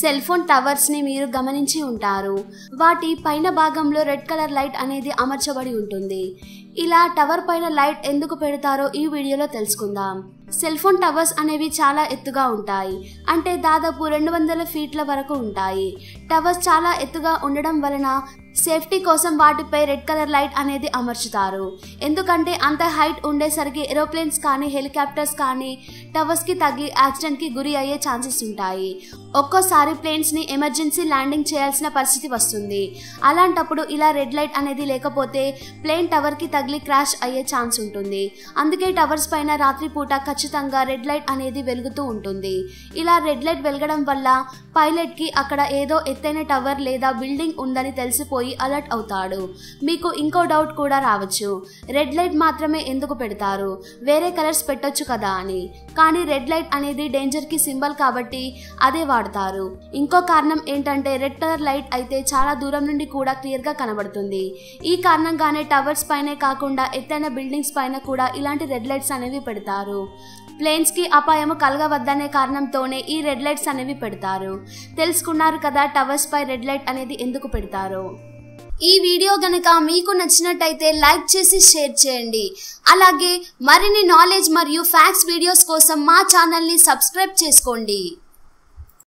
cell phone towers ని మీరు గమనించి ఉంటారు వాటి పైన భాగంలో రెడ్ కలర్ లైట్ అనేది అమర్చబడి ఉంటుంది ఇలా టవర్ పైన లైట్ ఎందుకు పెడతారో ఈ వీడియోలో తెలుసుకుందాం సెల్ ఫోన్ టవర్స్ అనేవి చాలా ఎత్తుగా ఉంటాయి అంటే దాదాపు రెండు వందల ఫీట్ల వరకు ఉంటాయి టవర్స్ చాలా ఎత్తుగా ఉండడం వలన సేఫ్టీ కోసం వాటిపై రెడ్ కలర్ లైట్ అనేది అమర్చుతారు ఎందుకంటే అంత హైట్ ఉండేసరికి ఏరోప్లేన్స్ కానీ హెలికాప్టర్స్ కానీ టవర్స్ కి తగిలి యాక్సిడెంట్ కి గురి అయ్యే ఛాన్సెస్ ఉంటాయి ఒక్కోసారి ప్లేన్స్ ని ఎమర్జెన్సీ ల్యాండింగ్ చేయాల్సిన పరిస్థితి వస్తుంది అలాంటప్పుడు ఇలా రెడ్ లైట్ అనేది లేకపోతే ప్లేన్ టవర్ కి తగిలి క్రాష్ అయ్యే ఛాన్స్ ఉంటుంది అందుకే టవర్స్ పైన రాత్రిపూట ఖచ్చితంగా రెడ్ లైట్ అనేది వెలుగుతూ ఉంటుంది ఇలా రెడ్ లైట్ వెలగడం వల్ల పైలట్ కి అక్కడ ఏదో ఎత్తైన టవర్ లేదా బిల్డింగ్ ఉందని తెలిసిపోయి అలర్ట్ అవుతాడు మీకు ఇంకో డౌట్ కూడా రావచ్చు రెడ్ లైట్ మాత్రమే ఎందుకు పెడతారు వేరే కలర్స్ పెట్టొచ్చు కదా అని కానీ రెడ్ లైట్ అనేది డేంజర్ కి సింబల్ కాబట్టి అదే వాడతారు ఇంకో కారణం ఏంటంటే రెడ్ కలర్ లైట్ అయితే చాలా దూరం నుండి కూడా క్లియర్ గా కనబడుతుంది ఈ కారణంగానే టవర్స్ పైనే కాకుండా ఎత్తైన బిల్డింగ్స్ పైన కూడా ఇలాంటి రెడ్ లైట్స్ అనేవి పెడతారు ప్లేన్స్ కి అపాయము కలగవద్దనే కారణంతోనే ఈ రెడ్ లైట్స్ అనేవి పెడతారు తెలుసుకున్నారు కదా టవర్స్ పై రెడ్ లైట్ అనేది ఎందుకు పెడతారు ఈ వీడియో గనక మీకు నచ్చినట్టయితే లైక్ చేసి షేర్ చేయండి అలాగే మరిన్ని నాలెడ్జ్ మరియు ఫ్యాక్ట్స్ వీడియోస్ కోసం మా ఛానల్ని సబ్స్క్రైబ్ చేసుకోండి